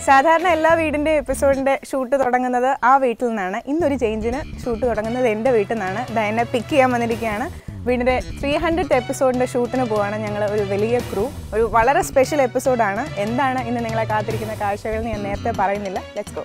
സാധാരണ എല്ലാ വീടിൻ്റെ എപ്പിസോഡിൻ്റെ ഷൂട്ട് തുടങ്ങുന്നത് ആ വീട്ടിൽ നിന്നാണ് ഇന്നൊരു ചേഞ്ചിന് ഷൂട്ട് തുടങ്ങുന്നത് എൻ്റെ വീട്ടിൽ നിന്നാണ് ഡയനെ പിക്ക് ചെയ്യാൻ വന്നിരിക്കുകയാണ് വീടിൻ്റെ ത്രീ ഹൺഡ്രഡ് എപ്പിസോഡിൻ്റെ ഷൂട്ടിന് പോവാണ് ഞങ്ങൾ ഒരു വലിയ ക്രൂ ഒരു വളരെ സ്പെഷ്യൽ എപ്പിസോഡാണ് എന്താണ് ഇന്ന് നിങ്ങളെ കാത്തിരിക്കുന്ന കാഴ്ചകൾ എന്ന് ഞാൻ നേരത്തെ പറയുന്നില്ല ലെറ്റ്സ് ഗോ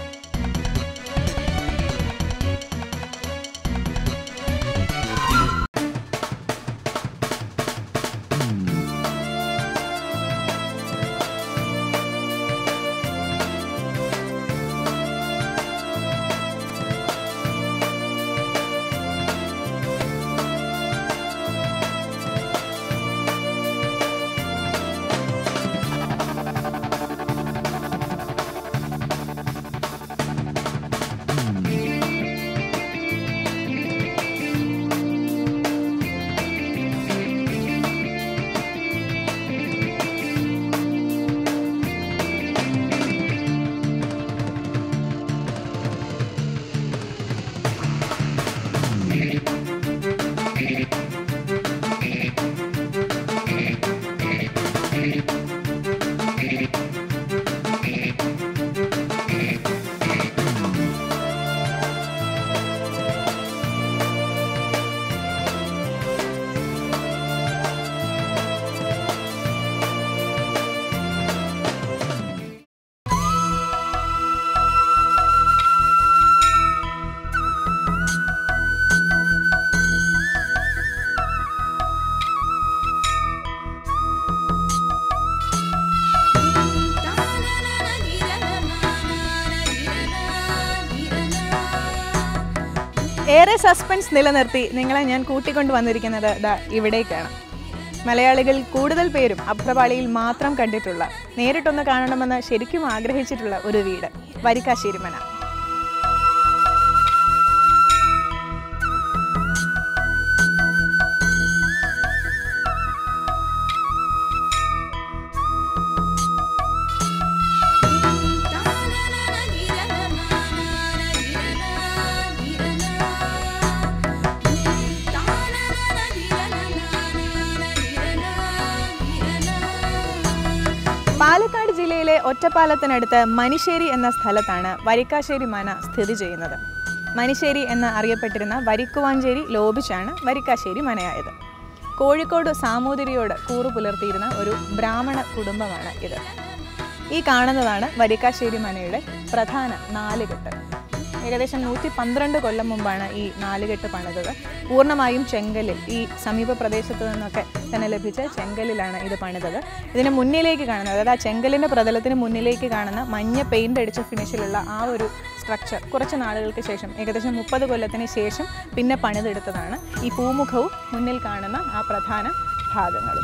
ഏറെ സസ്പെൻസ് നിലനിർത്തി നിങ്ങളെ ഞാൻ കൂട്ടിക്കൊണ്ട് വന്നിരിക്കുന്നത് ദാ ഇവിടേക്കാണ് മലയാളികൾ കൂടുതൽ പേരും അഭ്രപാളിയിൽ മാത്രം കണ്ടിട്ടുള്ള നേരിട്ടൊന്ന് കാണണമെന്ന് ശരിക്കും ആഗ്രഹിച്ചിട്ടുള്ള ഒരു വീട് വരിക്കാശ്ശേരിമന പാലക്കാട് ജില്ലയിലെ ഒറ്റപ്പാലത്തിനടുത്ത് മനിശ്ശേരി എന്ന സ്ഥലത്താണ് വരിക്കാശ്ശേരി മന സ്ഥിതി ചെയ്യുന്നത് മനിശ്ശേരി എന്ന് അറിയപ്പെട്ടിരുന്ന വരിക്കുവാഞ്ചേരി ലോപിച്ചാണ് വരിക്കാശ്ശേരി മനയായത് കോഴിക്കോട് സാമൂതിരിയോട് കൂറു പുലർത്തിയിരുന്ന ഒരു ബ്രാഹ്മണ കുടുംബമാണ് ഇത് ഈ കാണുന്നതാണ് വരിക്കാശ്ശേരി മനയുടെ പ്രധാന നാലുകെട്ട് ഏകദേശം നൂറ്റി പന്ത്രണ്ട് കൊല്ലം മുമ്പാണ് ഈ നാലുകെട്ട് പണിതത് പൂർണ്ണമായും ചെങ്കലിൽ ഈ സമീപ പ്രദേശത്ത് നിന്നൊക്കെ തന്നെ ലഭിച്ച ചെങ്കലിലാണ് ഇത് പണിതത് ഇതിന് മുന്നിലേക്ക് കാണുന്നത് അതായത് ആ ചെങ്കലിൻ്റെ പ്രതലത്തിന് മുന്നിലേക്ക് കാണുന്ന മഞ്ഞ പെയിൻ്റ് അടിച്ച ഫിനിഷിലുള്ള ആ ഒരു സ്ട്രക്ചർ കുറച്ച് നാളുകൾക്ക് ശേഷം ഏകദേശം മുപ്പത് കൊല്ലത്തിന് ശേഷം പിന്നെ പണിതെടുത്തതാണ് ഈ പൂമുഖവും മുന്നിൽ കാണുന്ന ആ പ്രധാന ഭാഗങ്ങളും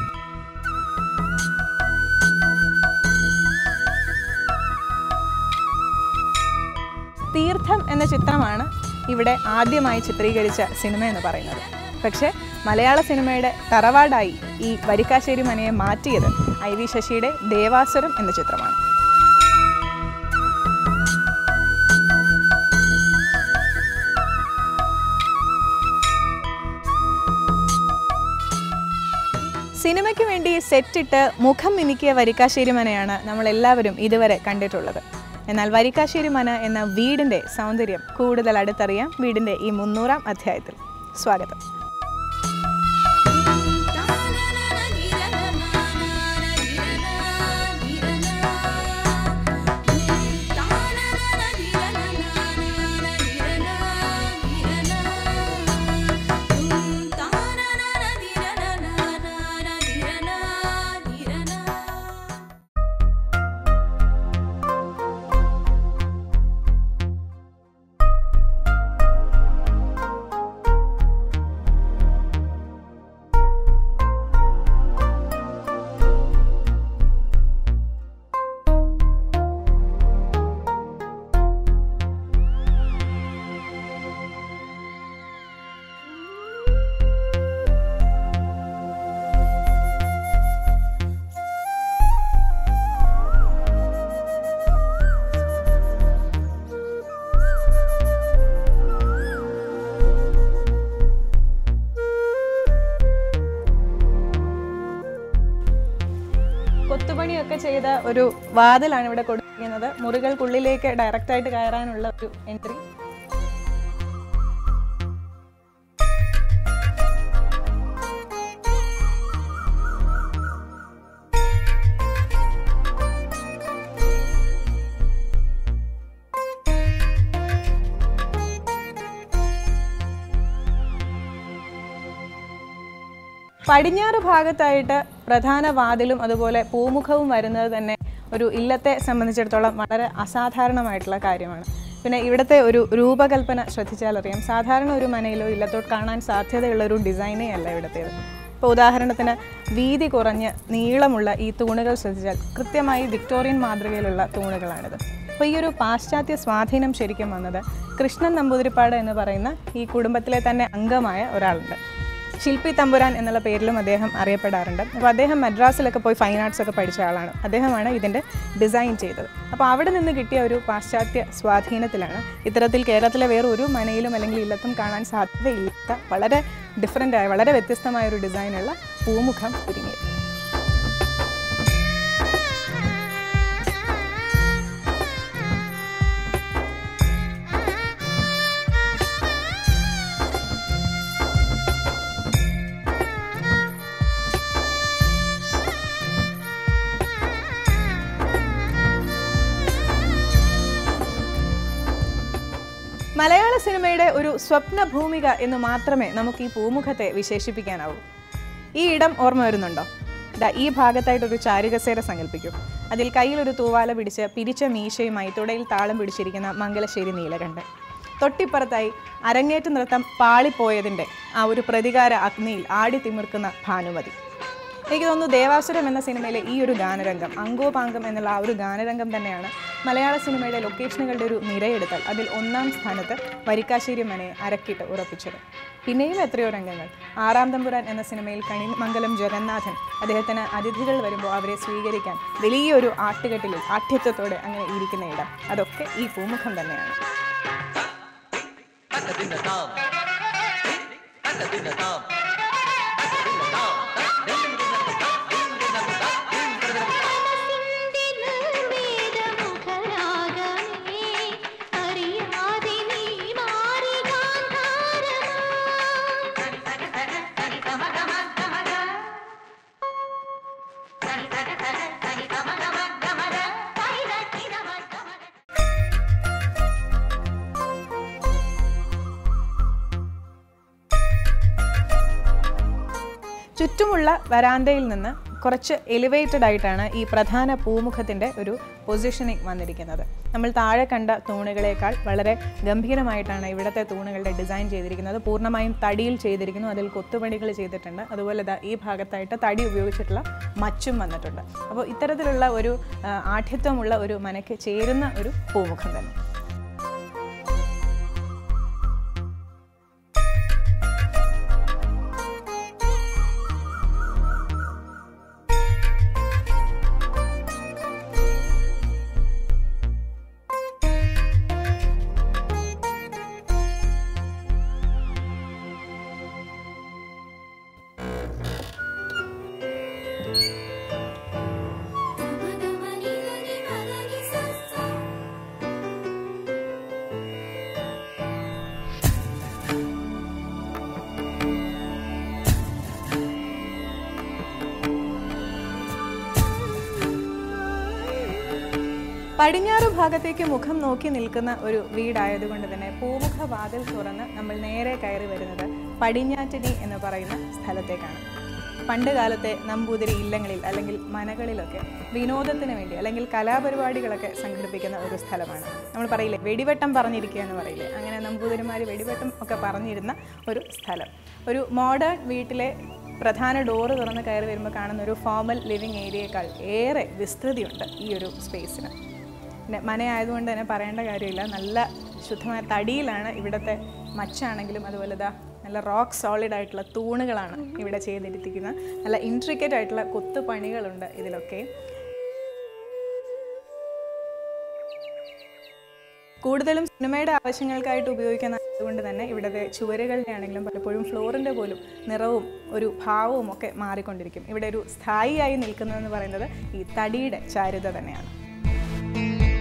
തീർത്ഥം എന്ന ചിത്രമാണ് ഇവിടെ ആദ്യമായി ചിത്രീകരിച്ച സിനിമ എന്ന് പറയുന്നത് പക്ഷേ മലയാള സിനിമയുടെ തറവാടായി ഈ വരിക്കാശ്ശേരി മനയെ മാറ്റിയത് ഐ വി ശശിയുടെ ദേവാസുരം എന്ന ചിത്രമാണ് സിനിമയ്ക്ക് വേണ്ടി സെറ്റിട്ട് മുഖം മിനുക്കിയ വരിക്കാശ്ശേരി മനയാണ് നമ്മൾ എല്ലാവരും ഇതുവരെ കണ്ടിട്ടുള്ളത് എന്നാൽ വരിക്കാശ്ശേരി മന എന്ന വീടിൻ്റെ സൗന്ദര്യം കൂടുതൽ അടുത്തറിയാം വീടിൻ്റെ ഈ മുന്നൂറാം അധ്യായത്തിൽ സ്വാഗതം കൊത്തുപണിയൊക്കെ ചെയ്ത ഒരു വാതിലാണ് ഇവിടെ കൊടു ചെയ്തിരിക്കുന്നത് മുറികൾക്കുള്ളിലേക്ക് ഡയറക്റ്റായിട്ട് കയറാനുള്ള ഒരു എൻട്രി പടിഞ്ഞാറ് ഭാഗത്തായിട്ട് പ്രധാന വാതിലും അതുപോലെ പൂമുഖവും വരുന്നത് തന്നെ ഒരു ഇല്ലത്തെ സംബന്ധിച്ചിടത്തോളം വളരെ അസാധാരണമായിട്ടുള്ള കാര്യമാണ് പിന്നെ ഇവിടുത്തെ ഒരു രൂപകൽപ്പന ശ്രദ്ധിച്ചാലറിയാം സാധാരണ ഒരു മനയിലോ ഇല്ലത്തോ കാണാൻ സാധ്യതയുള്ള ഒരു ഡിസൈനേ അല്ല ഇവിടുത്തേത് ഇപ്പോൾ ഉദാഹരണത്തിന് വീതി കുറഞ്ഞ് നീളമുള്ള ഈ തൂണുകൾ ശ്രദ്ധിച്ചാൽ കൃത്യമായി വിക്ടോറിയൻ മാതൃകയിലുള്ള തൂണുകളാണിത് അപ്പോൾ ഈ ഒരു പാശ്ചാത്യ സ്വാധീനം ശരിക്കും വന്നത് കൃഷ്ണൻ നമ്പൂതിരിപ്പാട് എന്ന് പറയുന്ന ഈ കുടുംബത്തിലെ തന്നെ അംഗമായ ഒരാളുണ്ട് ശില്പി തമ്പുരാൻ എന്നുള്ള പേരിലും അദ്ദേഹം അറിയപ്പെടാറുണ്ട് അപ്പോൾ അദ്ദേഹം മദ്രാസിലൊക്കെ പോയി ഫൈൻ ആർട്സ് ഒക്കെ പഠിച്ച ആളാണ് അദ്ദേഹമാണ് ഇതിൻ്റെ ഡിസൈൻ ചെയ്തത് അപ്പോൾ അവിടെ നിന്ന് കിട്ടിയ ഒരു പാശ്ചാത്യ സ്വാധീനത്തിലാണ് ഇത്തരത്തിൽ കേരളത്തിലെ വേറെ ഒരു മനയിലും അല്ലെങ്കിൽ ഇല്ലത്തും കാണാൻ സാധ്യതയില്ലാത്ത വളരെ ഡിഫറൻ്റ് ആയ വളരെ വ്യത്യസ്തമായ ഒരു ഡിസൈനുള്ള പൂമുഖം ഒരുങ്ങിയത് മലയാള സിനിമയുടെ ഒരു സ്വപ്ന ഭൂമിക എന്ന് മാത്രമേ നമുക്ക് ഈ പൂമുഖത്തെ വിശേഷിപ്പിക്കാനാവൂ ഈ ഇടം ഓർമ്മ വരുന്നുണ്ടോ ദാ ഈ ഭാഗത്തായിട്ടൊരു ചാരുകസേര സങ്കല്പിക്കൂ അതിൽ കയ്യിലൊരു തൂവാല പിടിച്ച് പിരിച്ച മീശയുമായി തുടയിൽ താളം പിടിച്ചിരിക്കുന്ന മംഗലശ്ശേരി നീലകണ്ഠൻ തൊട്ടിപ്പുറത്തായി അരങ്ങേറ്റ നൃത്തം പാളിപ്പോയതിൻ്റെ ആ ഒരു പ്രതികാര അഗ്നിയിൽ ആടി തിമിർക്കുന്ന ഭാനുമതി എനിക്ക് തോന്നുന്നു ദേവാസുരം എന്ന സിനിമയിലെ ഈ ഒരു ഗാനരംഗം അങ്കോപാങ്കം എന്നുള്ള ആ ഒരു ഗാനരംഗം തന്നെയാണ് മലയാള സിനിമയുടെ ലൊക്കേഷനുകളുടെ ഒരു നിരയെടുത്താൽ അതിൽ ഒന്നാം സ്ഥാനത്ത് വരിക്കാശ്ശേരി മനയെ അരക്കിട്ട് ഉറപ്പിച്ചത് പിന്നെയും എത്രയോ രംഗങ്ങൾ ആറാം തമ്പുരാൻ എന്ന സിനിമയിൽ കണിമംഗലം ജഗന്നാഥൻ അദ്ദേഹത്തിന് അതിഥികൾ വരുമ്പോൾ അവരെ സ്വീകരിക്കാൻ വലിയൊരു ആട്ടുകെട്ടിലിൽ ആഠ്യത്വത്തോടെ അങ്ങനെ ഇരിക്കുന്ന ഇടം അതൊക്കെ ഈ പൂമുഖം തന്നെയാണ് ചുറ്റുമുള്ള വരാന്തയിൽ നിന്ന് കുറച്ച് എലിവേറ്റഡ് ആയിട്ടാണ് ഈ പ്രധാന പൂമുഖത്തിൻ്റെ ഒരു പൊസിഷനിങ് വന്നിരിക്കുന്നത് നമ്മൾ താഴെ കണ്ട തൂണുകളേക്കാൾ വളരെ ഗംഭീരമായിട്ടാണ് ഇവിടുത്തെ തൂണുകളുടെ ഡിസൈൻ ചെയ്തിരിക്കുന്നത് പൂർണ്ണമായും തടിയിൽ ചെയ്തിരിക്കുന്നു അതിൽ കൊത്തുപണികൾ ചെയ്തിട്ടുണ്ട് അതുപോലെ ദാ ഈ ഭാഗത്തായിട്ട് തടി ഉപയോഗിച്ചിട്ടുള്ള മച്ചും വന്നിട്ടുണ്ട് അപ്പോൾ ഇത്തരത്തിലുള്ള ഒരു ആ, ആഠ്യത്വമുള്ള ഒരു മനയ്ക്ക് ചേരുന്ന ഒരു പൂമുഖം തന്നെ പടിഞ്ഞാറ് ഭാഗത്തേക്ക് മുഖം നോക്കി നിൽക്കുന്ന ഒരു വീടായതുകൊണ്ട് തന്നെ പൂമുഖ വാതിൽ തുറന്ന് നമ്മൾ നേരെ കയറി വരുന്നത് പടിഞ്ഞാറ്റിനി എന്ന് പറയുന്ന സ്ഥലത്തേക്കാണ് പണ്ട് കാലത്തെ നമ്പൂതിരി ഇല്ലങ്ങളിൽ അല്ലെങ്കിൽ മനകളിലൊക്കെ വിനോദത്തിന് വേണ്ടി അല്ലെങ്കിൽ കലാപരിപാടികളൊക്കെ സംഘടിപ്പിക്കുന്ന ഒരു സ്ഥലമാണ് നമ്മൾ പറയില്ലേ വെടിവെട്ടം പറഞ്ഞിരിക്കുക എന്ന് പറയില്ലേ അങ്ങനെ നമ്പൂതിരിമാർ വെടിവെട്ടം ഒക്കെ പറഞ്ഞിരുന്ന ഒരു സ്ഥലം ഒരു മോഡേൺ വീട്ടിലെ പ്രധാന ഡോറ് തുറന്ന് കയറി വരുമ്പോൾ കാണുന്ന ഒരു ഫോമൽ ലിവിങ് ഏരിയയേക്കാൾ ഏറെ വിസ്തൃതിയുണ്ട് ഈ ഒരു സ്പേസിന് പിന്നെ മനയായതുകൊണ്ട് തന്നെ പറയേണ്ട കാര്യമില്ല നല്ല ശുദ്ധമായ തടിയിലാണ് ഇവിടുത്തെ മച്ചാണെങ്കിലും അതുപോലെ ഇതാ നല്ല റോക്ക് സോളിഡ് ആയിട്ടുള്ള തൂണുകളാണ് ഇവിടെ ചെയ്തിരിക്കുന്നത് നല്ല ഇൻട്രിക്കറ്റ് ആയിട്ടുള്ള കൊത്തുപണികളുണ്ട് ഇതിലൊക്കെ കൂടുതലും സിനിമയുടെ ആവശ്യങ്ങൾക്കായിട്ട് ഉപയോഗിക്കുന്ന അതുകൊണ്ട് തന്നെ ഇവിടുത്തെ ചുവരുകളുടെ ആണെങ്കിലും പലപ്പോഴും ഫ്ലോറിൻ്റെ പോലും നിറവും ഒരു ഭാവവും ഒക്കെ മാറിക്കൊണ്ടിരിക്കും ഇവിടെ ഒരു സ്ഥായിയായി നിൽക്കുന്നതെന്ന് പറയുന്നത് ഈ തടിയുടെ ചാരുത തന്നെയാണ്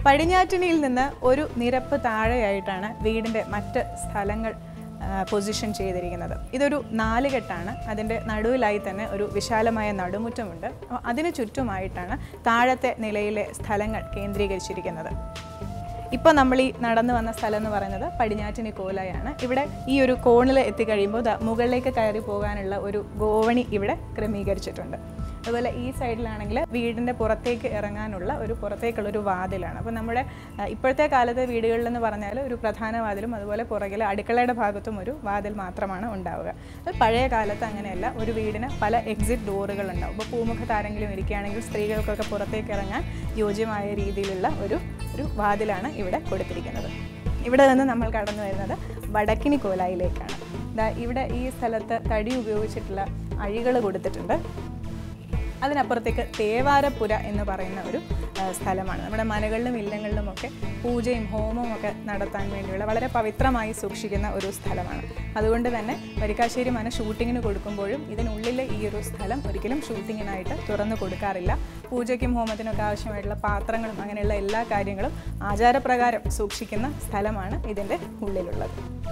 പടിഞ്ഞാറ്റിനിയിൽ നിന്ന് ഒരു നിരപ്പ് താഴെയായിട്ടാണ് വീടിൻ്റെ മറ്റ് സ്ഥലങ്ങൾ പൊസിഷൻ ചെയ്തിരിക്കുന്നത് ഇതൊരു നാലുകെട്ടാണ് അതിൻ്റെ നടുവിലായി തന്നെ ഒരു വിശാലമായ നടുമുറ്റമുണ്ട് അപ്പോൾ അതിന് ചുറ്റുമായിട്ടാണ് താഴത്തെ നിലയിലെ സ്ഥലങ്ങൾ കേന്ദ്രീകരിച്ചിരിക്കുന്നത് ഇപ്പോൾ നമ്മൾ ഈ നടന്നു വന്ന സ്ഥലം എന്ന് പറയുന്നത് പടിഞ്ഞാറ്റിനി കോലായാണ് ഇവിടെ ഈ ഒരു കോണിൽ എത്തിക്കഴിയുമ്പോൾ ദാ മുകളിലേക്ക് കയറി പോകാനുള്ള ഒരു ഗോവണി ഇവിടെ ക്രമീകരിച്ചിട്ടുണ്ട് അതുപോലെ ഈ സൈഡിലാണെങ്കിൽ വീടിൻ്റെ പുറത്തേക്ക് ഇറങ്ങാനുള്ള ഒരു പുറത്തേക്കുള്ള ഒരു വാതിലാണ് അപ്പോൾ നമ്മുടെ ആ, ഇപ്പോഴത്തെ കാലത്തെ വീടുകളിലെന്ന് പറഞ്ഞാൽ ഒരു പ്രധാന വാതിലും അതുപോലെ പുറകിൽ അടുക്കളയുടെ ഭാഗത്തും ഒരു വാതിൽ മാത്രമാണ് ഉണ്ടാവുക അത് പഴയ കാലത്ത് അങ്ങനെയല്ല ഒരു വീടിന് പല എക്സിറ്റ് ഡോറുകൾ ഉണ്ടാവും അപ്പോൾ പൂമുഖത്ത് ആരെങ്കിലും ഇരിക്കുകയാണെങ്കിൽ സ്ത്രീകൾക്കൊക്കെ പുറത്തേക്ക് ഇറങ്ങാൻ യോജ്യമായ രീതിയിലുള്ള ഒരു ഒരു വാതിലാണ് ഇവിടെ കൊടുത്തിരിക്കുന്നത് ഇവിടെ നിന്ന് നമ്മൾ കടന്നു വരുന്നത് വടക്കിനി കോലായിലേക്കാണ് ദാ ഇവിടെ ഈ സ്ഥലത്ത് തടി ഉപയോഗിച്ചിട്ടുള്ള അഴികൾ കൊടുത്തിട്ടുണ്ട് അതിനപ്പുറത്തേക്ക് തേവാരപ്പുര എന്ന് പറയുന്ന ഒരു ആ, സ്ഥലമാണ് നമ്മുടെ മനകളിലും ഇല്ലങ്ങളിലുമൊക്കെ പൂജയും ഹോമവും ഒക്കെ നടത്താൻ വേണ്ടിയുള്ള വളരെ പവിത്രമായി സൂക്ഷിക്കുന്ന ഒരു സ്ഥലമാണ് അതുകൊണ്ട് തന്നെ വരിക്കാശ്ശേരി മന ഷൂട്ടിങ്ങിന് കൊടുക്കുമ്പോഴും ഇതിനുള്ളിലെ ഈ ഒരു സ്ഥലം ഒരിക്കലും ഷൂട്ടിങ്ങിനായിട്ട് തുറന്നു കൊടുക്കാറില്ല പൂജയ്ക്കും ഹോമത്തിനൊക്കെ ആവശ്യമായിട്ടുള്ള പാത്രങ്ങളും അങ്ങനെയുള്ള എല്ലാ കാര്യങ്ങളും ആചാരപ്രകാരം സൂക്ഷിക്കുന്ന സ്ഥലമാണ് ഇതിൻ്റെ ഉള്ളിലുള്ളത്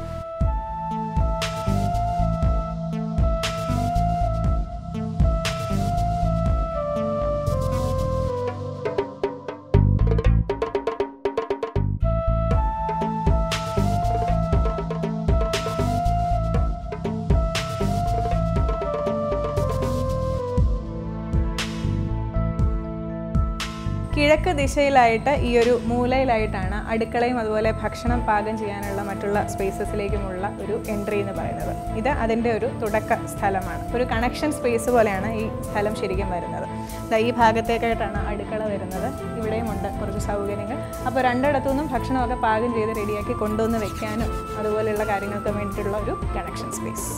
കിഴക്ക് ദിശയിലായിട്ട് ഈ ഒരു മൂലയിലായിട്ടാണ് അടുക്കളയും അതുപോലെ ഭക്ഷണം പാകം ചെയ്യാനുള്ള മറ്റുള്ള സ്പേസസിലേക്കുമുള്ള ഒരു എൻട്രി എന്ന് പറയുന്നത് ഇത് അതിൻ്റെ ഒരു തുടക്ക സ്ഥലമാണ് ഒരു കണക്ഷൻ സ്പേസ് പോലെയാണ് ഈ സ്ഥലം ശരിക്കും വരുന്നത് ദാ ഈ ഭാഗത്തേക്കായിട്ടാണ് അടുക്കള വരുന്നത് ഇവിടെയുമുണ്ട് കുറച്ച് സൗകര്യങ്ങൾ അപ്പോൾ രണ്ടിടത്തു നിന്നും ഭക്ഷണമൊക്കെ പാകം ചെയ്ത് റെഡിയാക്കി കൊണ്ടുവന്ന് വെക്കാനും അതുപോലെയുള്ള കാര്യങ്ങൾക്ക് വേണ്ടിയിട്ടുള്ള ഒരു കണക്ഷൻ സ്പേസ്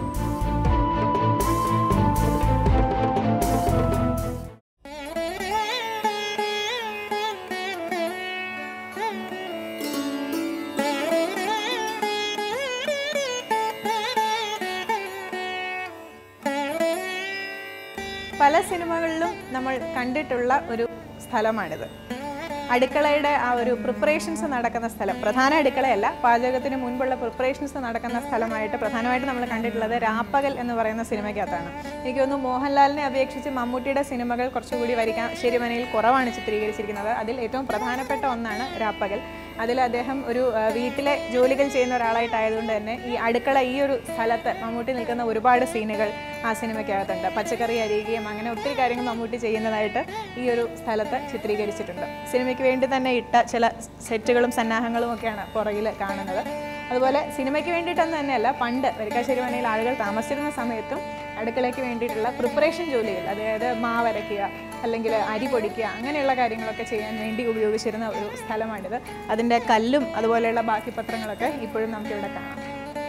പല സിനിമകളിലും നമ്മൾ കണ്ടിട്ടുള്ള ഒരു സ്ഥലമാണിത് അടുക്കളയുടെ ആ ഒരു പ്രിപ്പറേഷൻസ് നടക്കുന്ന സ്ഥലം പ്രധാന അടുക്കളയല്ല പാചകത്തിന് മുൻപുള്ള പ്രിപ്പറേഷൻസ് നടക്കുന്ന സ്ഥലമായിട്ട് പ്രധാനമായിട്ട് നമ്മൾ കണ്ടിട്ടുള്ളത് രാപ്പകൽ എന്ന് പറയുന്ന സിനിമയ്ക്കകത്താണ് എനിക്ക് തോന്നുന്നു മോഹൻലാലിനെ അപേക്ഷിച്ച് മമ്മൂട്ടിയുടെ സിനിമകൾ കുറച്ചുകൂടി വരിക്കാൻ ശരിമനയിൽ കുറവാണ് ചിത്രീകരിച്ചിരിക്കുന്നത് അതിൽ ഏറ്റവും പ്രധാനപ്പെട്ട ഒന്നാണ് രാപ്പകൽ അതിൽ അദ്ദേഹം ഒരു ആ, വീട്ടിലെ ജോലികൾ ചെയ്യുന്ന ഒരാളായിട്ടായതുകൊണ്ട് തന്നെ ഈ അടുക്കള ഈ ഒരു സ്ഥലത്ത് മമ്മൂട്ടി നിൽക്കുന്ന ഒരുപാട് സീനുകൾ ആ സിനിമയ്ക്കകത്തുണ്ട് പച്ചക്കറി അരിയുകയും അങ്ങനെ ഒത്തിരി കാര്യങ്ങൾ മമ്മൂട്ടി ചെയ്യുന്നതായിട്ട് ഈ ഒരു സ്ഥലത്ത് ചിത്രീകരിച്ചിട്ടുണ്ട് സിനിമയ്ക്ക് വേണ്ടി തന്നെ ഇട്ട ചില സെറ്റുകളും സന്നാഹങ്ങളും ഒക്കെയാണ് പുറകിൽ കാണുന്നത് അതുപോലെ സിനിമയ്ക്ക് വേണ്ടിയിട്ടെന്ന് തന്നെയല്ല പണ്ട് വരിക്കാശ്ശേരി മനയിൽ ആളുകൾ താമസിച്ചിരുന്ന സമയത്തും അടുക്കളയ്ക്ക് വേണ്ടിയിട്ടുള്ള പ്രിപ്പറേഷൻ ജോലികൾ അതായത് മാവരയ്ക്കുക അല്ലെങ്കിൽ അരി പൊടിക്കുക അങ്ങനെയുള്ള കാര്യങ്ങളൊക്കെ ചെയ്യാൻ വേണ്ടി ഉപയോഗിച്ചിരുന്ന ഒരു സ്ഥലമാണിത് അതിൻ്റെ കല്ലും അതുപോലെയുള്ള ബാക്കി പത്രങ്ങളൊക്കെ ഇപ്പോഴും നമുക്കിവിടെ കാണാം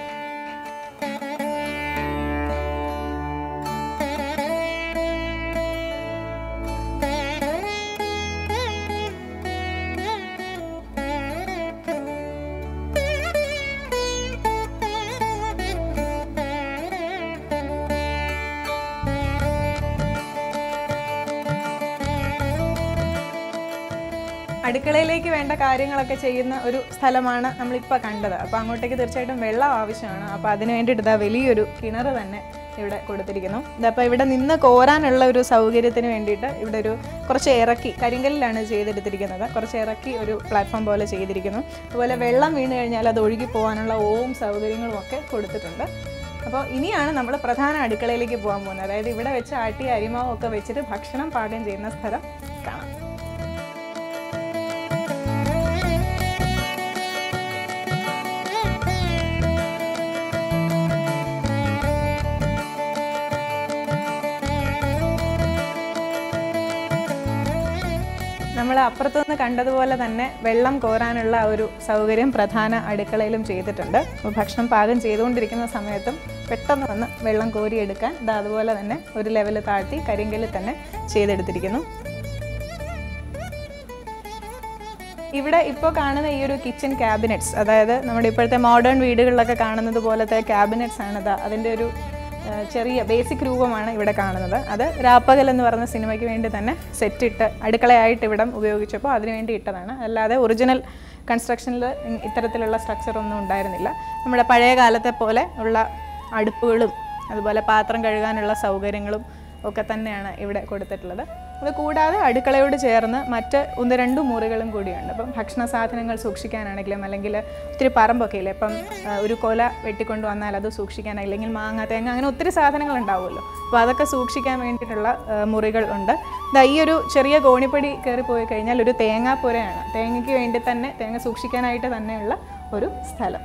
അടുക്കളയിലേക്ക് വേണ്ട കാര്യങ്ങളൊക്കെ ചെയ്യുന്ന ഒരു സ്ഥലമാണ് നമ്മളിപ്പോൾ കണ്ടത് അപ്പോൾ അങ്ങോട്ടേക്ക് തീർച്ചയായിട്ടും വെള്ളം ആവശ്യമാണ് അപ്പോൾ അതിന് വേണ്ടിയിട്ട് ഇതാ വലിയൊരു കിണർ തന്നെ ഇവിടെ കൊടുത്തിരിക്കുന്നു ഇതപ്പോൾ ഇവിടെ നിന്ന് കോരാനുള്ള ഒരു സൗകര്യത്തിന് വേണ്ടിയിട്ട് ഇവിടെ ഒരു കുറച്ച് ഇറക്കി കരിങ്കല്ലിലാണ് ചെയ്തെടുത്തിരിക്കുന്നത് കുറച്ച് ഇറക്കി ഒരു പ്ലാറ്റ്ഫോം പോലെ ചെയ്തിരിക്കുന്നു അതുപോലെ വെള്ളം വീണ് കഴിഞ്ഞാൽ അത് ഒഴുകി പോകാനുള്ള ഓവും സൗകര്യങ്ങളും ഒക്കെ കൊടുത്തിട്ടുണ്ട് അപ്പോൾ ഇനിയാണ് നമ്മൾ പ്രധാന അടുക്കളയിലേക്ക് പോകാൻ പോകുന്നത് അതായത് ഇവിടെ വെച്ച് ആട്ടിയ അരിമാവും ഒക്കെ വെച്ചിട്ട് ഭക്ഷണം പാകം ചെയ്യുന്ന സ്ഥലം കാണാം നമ്മൾ അപ്പുറത്തുനിന്ന് കണ്ടതുപോലെ തന്നെ വെള്ളം കോരാനുള്ള ഒരു സൗകര്യം പ്രധാന അടുക്കളയിലും ചെയ്തിട്ടുണ്ട് അപ്പോൾ ഭക്ഷണം പാകം ചെയ്തുകൊണ്ടിരിക്കുന്ന സമയത്തും പെട്ടെന്ന് വന്ന് വെള്ളം കോരിയെടുക്കാൻ ഇത് അതുപോലെ തന്നെ ഒരു ലെവൽ താഴ്ത്തി കരിങ്കല്ലിൽ തന്നെ ചെയ്തെടുത്തിരിക്കുന്നു ഇവിടെ ഇപ്പോൾ കാണുന്ന ഈ ഒരു കിച്ചൺ ക്യാബിനറ്റ്സ് അതായത് നമ്മുടെ ഇപ്പോഴത്തെ മോഡേൺ വീടുകളിലൊക്കെ കാണുന്നത് പോലത്തെ ക്യാബിനറ്റ്സ് ആണ് ഇതാ അതിൻ്റെ ഒരു ആ, ചെറിയ ബേസിക് രൂപമാണ് ഇവിടെ കാണുന്നത് അത് രാപ്പകൽ എന്ന് പറയുന്ന സിനിമയ്ക്ക് വേണ്ടി തന്നെ സെറ്റിട്ട് അടുക്കളയായിട്ട് ഇവിടം ഉപയോഗിച്ചപ്പോൾ അതിനു വേണ്ടി ഇട്ടതാണ് അല്ലാതെ ഒറിജിനൽ കൺസ്ട്രക്ഷനിൽ ഇത്തരത്തിലുള്ള സ്ട്രക്ചർ ഒന്നും ഉണ്ടായിരുന്നില്ല നമ്മുടെ പഴയ കാലത്തെ പോലെ ഉള്ള അടുപ്പുകളും അതുപോലെ പാത്രം കഴുകാനുള്ള സൗകര്യങ്ങളും ഒക്കെ തന്നെയാണ് ഇവിടെ കൊടുത്തിട്ടുള്ളത് അത് കൂടാതെ അടുക്കളയോട് ചേർന്ന് മറ്റ് ഒന്ന് രണ്ട് മുറികളും കൂടിയുണ്ട് അപ്പം ഭക്ഷണ സാധനങ്ങൾ സൂക്ഷിക്കാനാണെങ്കിലും അല്ലെങ്കിൽ ഒത്തിരി പറമ്പൊക്കെ ഇല്ലേ ഇപ്പം ആ, ഒരു കൊല വെട്ടിക്കൊണ്ട് വന്നാൽ അത് സൂക്ഷിക്കാൻ അല്ലെങ്കിൽ മാങ്ങ തേങ്ങ അങ്ങനെ ഒത്തിരി സാധനങ്ങൾ ഉണ്ടാവുമല്ലോ അപ്പോൾ അതൊക്കെ സൂക്ഷിക്കാൻ വേണ്ടിയിട്ടുള്ള ആ, മുറികൾ ഉണ്ട് ദാ ഈ ഒരു ചെറിയ കോണിപ്പടി കയറി പോയി കഴിഞ്ഞാൽ ഒരു തേങ്ങാപ്പുരയാണ് തേങ്ങയ്ക്ക് വേണ്ടി തന്നെ തേങ്ങ സൂക്ഷിക്കാനായിട്ട് തന്നെയുള്ള ഒരു സ്ഥലം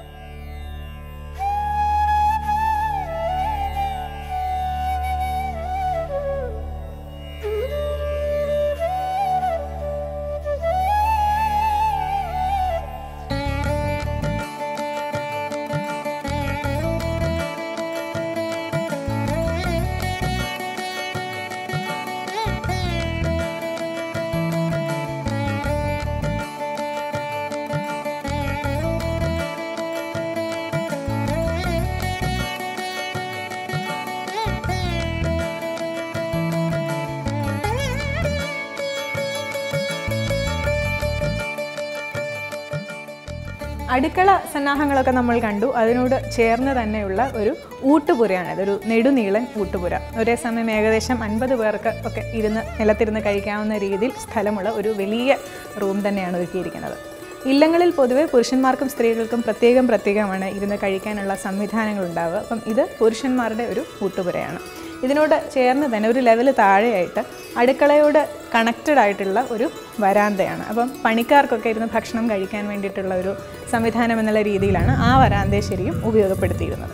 അടുക്കള സന്നാഹങ്ങളൊക്കെ നമ്മൾ കണ്ടു അതിനോട് ചേർന്ന് തന്നെയുള്ള ഒരു ഊട്ടുപുരയാണ് ഇതൊരു നെടുനീളൻ ഊട്ടുപുര ഒരേ സമയം ഏകദേശം അൻപത് പേർക്ക് ഒക്കെ ഇരുന്ന് നിലത്തിരുന്ന് കഴിക്കാവുന്ന രീതിയിൽ സ്ഥലമുള്ള ഒരു വലിയ റൂം തന്നെയാണ് ഒരുക്കിയിരിക്കുന്നത് ഇല്ലങ്ങളിൽ പൊതുവെ പുരുഷന്മാർക്കും സ്ത്രീകൾക്കും പ്രത്യേകം പ്രത്യേകമാണ് ഇരുന്ന് കഴിക്കാനുള്ള സംവിധാനങ്ങൾ ഉണ്ടാവുക അപ്പം ഇത് പുരുഷന്മാരുടെ ഒരു ഊട്ടുപുരയാണ് ഇതിനോട് ചേർന്ന് തന്നെ ഒരു ലെവൽ താഴെയായിട്ട് അടുക്കളയോട് കണക്റ്റഡ് ആയിട്ടുള്ള ഒരു വരാന്തയാണ് അപ്പം പണിക്കാർക്കൊക്കെ ഇരുന്ന് ഭക്ഷണം കഴിക്കാൻ വേണ്ടിയിട്ടുള്ള ഒരു സംവിധാനം എന്നുള്ള രീതിയിലാണ് ആ വരാന്തയെ ശരിയും ഉപയോഗപ്പെടുത്തിയിരുന്നത്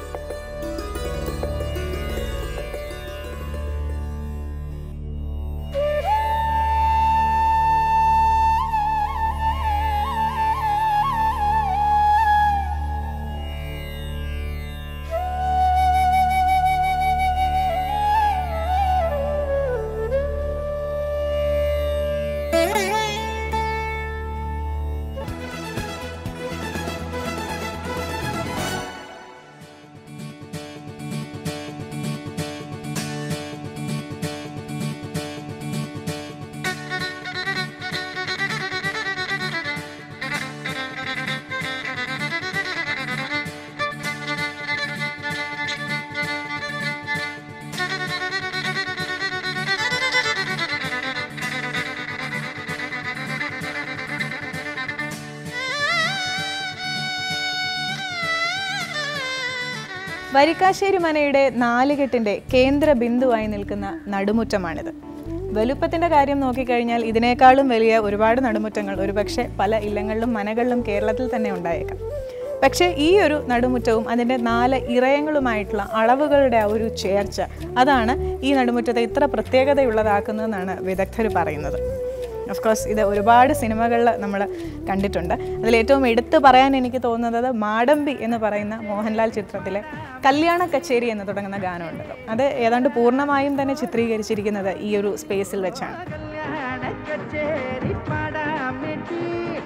വരിക്കാശ്ശേരി മനയുടെ നാലുകെട്ടിന്റെ കേന്ദ്ര ബിന്ദുവായി നിൽക്കുന്ന നടുമുറ്റമാണിത് വലുപ്പത്തിന്റെ കാര്യം നോക്കിക്കഴിഞ്ഞാൽ ഇതിനേക്കാളും വലിയ ഒരുപാട് നടുമുറ്റങ്ങൾ ഒരുപക്ഷെ പല ഇല്ലങ്ങളിലും മനകളിലും കേരളത്തിൽ തന്നെ ഉണ്ടായേക്കാം പക്ഷേ ഈ ഒരു നടുമുറ്റവും അതിൻ്റെ നാല് ഇറയങ്ങളുമായിട്ടുള്ള അളവുകളുടെ ആ ഒരു ചേർച്ച അതാണ് ഈ നടുമുറ്റത്തെ ഇത്ര പ്രത്യേകതയുള്ളതാക്കുന്നതെന്നാണ് വിദഗ്ധർ പറയുന്നത് ഓഫ് കോഴ്സ് ഇത് ഒരുപാട് സിനിമകളിൽ നമ്മൾ കണ്ടിട്ടുണ്ട് അതിൽ ഏറ്റവും എടുത്തു പറയാൻ എനിക്ക് തോന്നുന്നത് മാടമ്പി എന്ന് പറയുന്ന മോഹൻലാൽ ചിത്രത്തിലെ കല്യാണ കച്ചേരി എന്ന് തുടങ്ങുന്ന ഗാനമുണ്ടല്ലോ അത് ഏതാണ്ട് പൂർണ്ണമായും തന്നെ ചിത്രീകരിച്ചിരിക്കുന്നത് ഈ ഒരു സ്പേസിൽ വെച്ചാണ് കല്യാണ കച്ചേരി പാടാമെട്ടി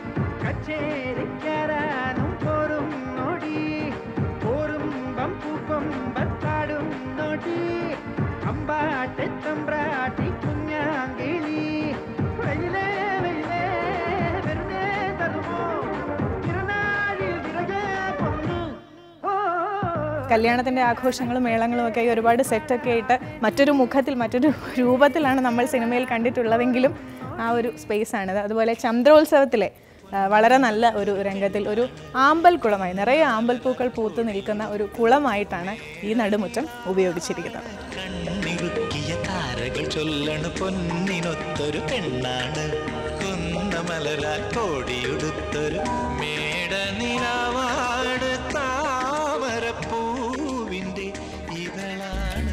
കച്ചേരിക്കാരാനും പോരും നോടി പോരുമ്പം പൂക്കൊമ്പത്താടും നോടി അമ്പാട്ട് തമ്പ്രാട്ടി കുഞ്ഞാങ്കിളി വെയിലേ വെയിലേ വെറുതെ തരുമോ തിരുനാളിൽ വിറകെ പൊന്നു ഓ കല്യാണത്തിൻ്റെ ആഘോഷങ്ങളും മേളങ്ങളും ഒക്കെ ആയി ഒരുപാട് സെറ്റൊക്കെ ആയിട്ട് മറ്റൊരു മുഖത്തിൽ മറ്റൊരു രൂപത്തിലാണ് നമ്മൾ സിനിമയിൽ കണ്ടിട്ടുള്ളതെങ്കിലും ആ ഒരു സ്പേസാണിത് അതുപോലെ ചന്ദ്രോത്സവത്തിലെ ആ, വളരെ നല്ല ഒരു രംഗത്തിൽ ഒരു ആമ്പൽ കുളമായി നിറയെ ആമ്പൽ പൂക്കൾ പൂത്തു നിൽക്കുന്ന ഒരു കുളമായിട്ടാണ് ഈ നടുമുറ്റം ഉപയോഗിച്ചിരിക്കുന്നത് കണ്ണിറുക്കിയ താരകൾ ചൊല്ലണ പൊന്നിനൊത്തൊരു പെണ്ണാണ് കുന്നമലരാൽ കോടിയുടുത്തൊരു മേട നിലവാട് താമരപ്പൂവിൻ്റെ ഇതളാണ്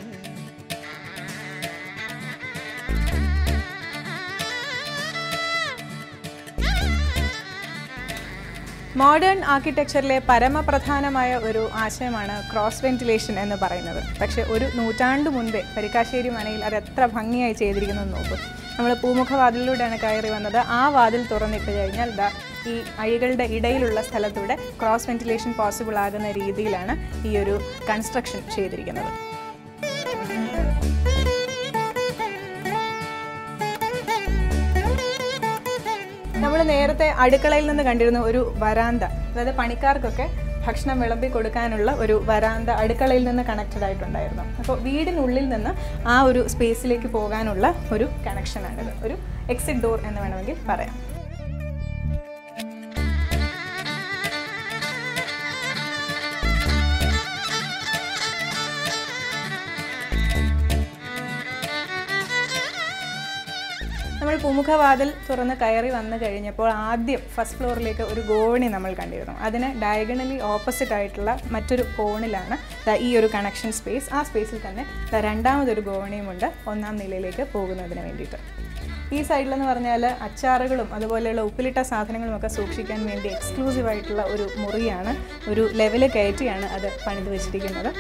മോഡേൺ ആർക്കിടെക്ചറിലെ പരമപ്രധാനമായ ഒരു ആശയമാണ് ക്രോസ് വെന്റിലേഷൻ എന്ന് പറയുന്നത് പക്ഷേ ഒരു നൂറ്റാണ്ട് മുൻപേ പരിക്കാശ്ശേരി മനയിൽ അത് എത്ര ഭംഗിയായി ചെയ്തിരിക്കുന്നു എന്ന് നോക്കും നമ്മൾ പൂമുഖവാതിലൂടെയാണ് കയറി വന്നത് ആ വാതിൽ തുറന്നിട്ട് കഴിഞ്ഞാൽ ദാ ഈ അഴികളുടെ ഇടയിലുള്ള സ്ഥലത്തൂടെ ക്രോസ് വെന്റിലേഷൻ പോസിബിൾ ആകുന്ന രീതിയിലാണ് ഈ ഒരു കൺസ്ട്രക്ഷൻ ചെയ്തിരിക്കുന്നത് നമ്മൾ നേരത്തെ അടുക്കളയിൽ നിന്ന് കണ്ടിരുന്ന ഒരു വരാന്ത അതായത് പണിക്കാർക്കൊക്കെ ഭക്ഷണം വിളമ്പി കൊടുക്കാനുള്ള ഒരു വരാന്ത അടുക്കളയിൽ നിന്ന് കണക്റ്റഡ് ആയിട്ടുണ്ടായിരുന്നു അപ്പോൾ വീടിനുള്ളിൽ നിന്ന് ആ ഒരു സ്പേസിലേക്ക് പോകാനുള്ള ഒരു കണക്ഷനാണിത് ഒരു എക്സിറ്റ് ഡോർ എന്ന് വേണമെങ്കിൽ പറയാം നമ്മൾ പൂമുഖവാതിൽ തുറന്ന് കയറി വന്നു കഴിഞ്ഞപ്പോൾ ആദ്യം ഫസ്റ്റ് ഫ്ലോറിലേക്ക് ഒരു ഗോവണി നമ്മൾ കണ്ടിരുന്നു അതിന് ഡയഗണലി ഓപ്പോസിറ്റ് ആയിട്ടുള്ള മറ്റൊരു കോണിലാണ് ദാ ഈ ഒരു കണക്ഷൻ സ്പേസ് ആ സ്പേസിൽ തന്നെ ദാ രണ്ടാമതൊരു ഗോവണിയുമുണ്ട് ഒന്നാം നിലയിലേക്ക് പോകുന്നതിന് വേണ്ടിയിട്ട് ഈ സൈഡിലെന്ന് പറഞ്ഞാൽ അച്ചാറുകളും അതുപോലെയുള്ള ഉപ്പിലിട്ട സാധനങ്ങളും ഒക്കെ സൂക്ഷിക്കാൻ വേണ്ടി എക്സ്ക്ലൂസീവ് ആയിട്ടുള്ള ഒരു മുറിയാണ് ഒരു ലെവല് കയറ്റിയാണ് അത് പണിത് വെച്ചിരിക്കുന്നത്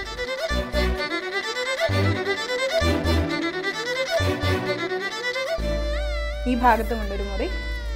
ഈ ഭാഗത്തുമുണ്ട് ഒരു മുറി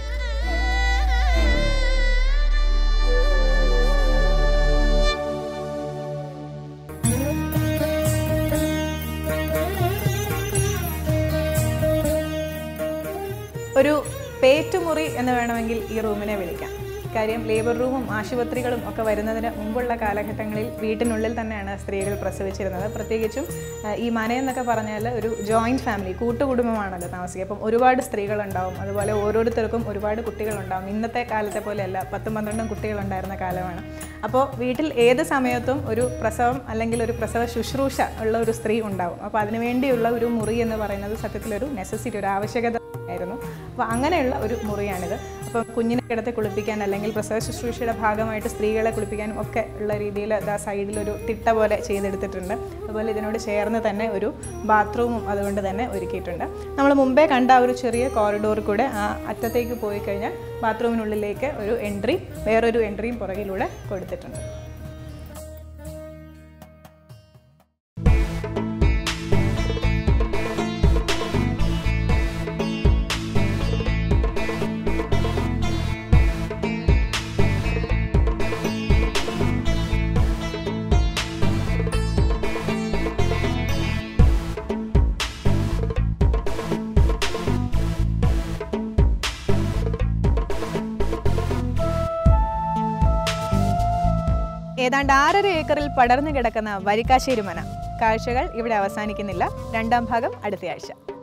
ഒരു പേറ്റുമുറി എന്ന് വേണമെങ്കിൽ ഈ റൂമിനെ വിളിക്കാം കാര്യം ലേബർ റൂമും ആശുപത്രികളും ഒക്കെ വരുന്നതിന് മുമ്പുള്ള കാലഘട്ടങ്ങളിൽ വീട്ടിനുള്ളിൽ തന്നെയാണ് സ്ത്രീകൾ പ്രസവിച്ചിരുന്നത് പ്രത്യേകിച്ചും ആ, ഈ മനയെന്നൊക്കെ പറഞ്ഞാൽ ഒരു ജോയിൻറ്റ് ഫാമിലി കൂട്ടുകുടുംബമാണല്ലോ താമസിക്കുക അപ്പം ഒരുപാട് സ്ത്രീകളുണ്ടാവും അതുപോലെ ഓരോരുത്തർക്കും ഒരുപാട് കുട്ടികളുണ്ടാവും ഇന്നത്തെ കാലത്തെ പോലെയല്ല പത്തും പന്ത്രണ്ടും കുട്ടികളുണ്ടായിരുന്ന കാലമാണ് അപ്പോൾ വീട്ടിൽ ഏത് സമയത്തും ഒരു പ്രസവം അല്ലെങ്കിൽ ഒരു പ്രസവ ശുശ്രൂഷ ഉള്ള ഒരു സ്ത്രീ ഉണ്ടാവും അപ്പോൾ അതിനുവേണ്ടിയുള്ള ഒരു മുറി എന്ന് പറയുന്നത് സത്യത്തിലൊരു നെസസിറ്റി ഒരു ആവശ്യകത ആയിരുന്നു അപ്പോൾ അങ്ങനെയുള്ള ഒരു മുറിയാണിത് അപ്പം കുഞ്ഞിനെ കിടത്തി കുളിപ്പിക്കാൻ അല്ലെങ്കിൽ പ്രസവ ശുശ്രൂഷയുടെ ഭാഗമായിട്ട് സ്ത്രീകളെ കുളിപ്പിക്കാനും ഒക്കെ ഉള്ള രീതിയിൽ ആ സൈഡിലൊരു തിട്ട പോലെ ചെയ്തെടുത്തിട്ടുണ്ട് അതുപോലെ ഇതിനോട് ചേർന്ന് തന്നെ ഒരു ബാത്റൂമും അതുകൊണ്ട് തന്നെ ഒരുക്കിയിട്ടുണ്ട് നമ്മൾ മുമ്പേ കണ്ട ആ ഒരു ചെറിയ കോറിഡോർ കൂടെ ആ അറ്റത്തേക്ക് പോയി കഴിഞ്ഞാൽ ബാത്റൂമിനുള്ളിലേക്ക് ഒരു എൻട്രി വേറൊരു എൻട്രിയും പുറകിലൂടെ കൊടുത്തിട്ടുണ്ട് ഏതാണ്ട് ആറര ഏക്കറിൽ പടർന്നു കിടക്കുന്ന വരിക്കാശ്ശേരി മന കാഴ്ചകൾ ഇവിടെ അവസാനിക്കുന്നില്ല രണ്ടാം ഭാഗം അടുത്തയാഴ്ച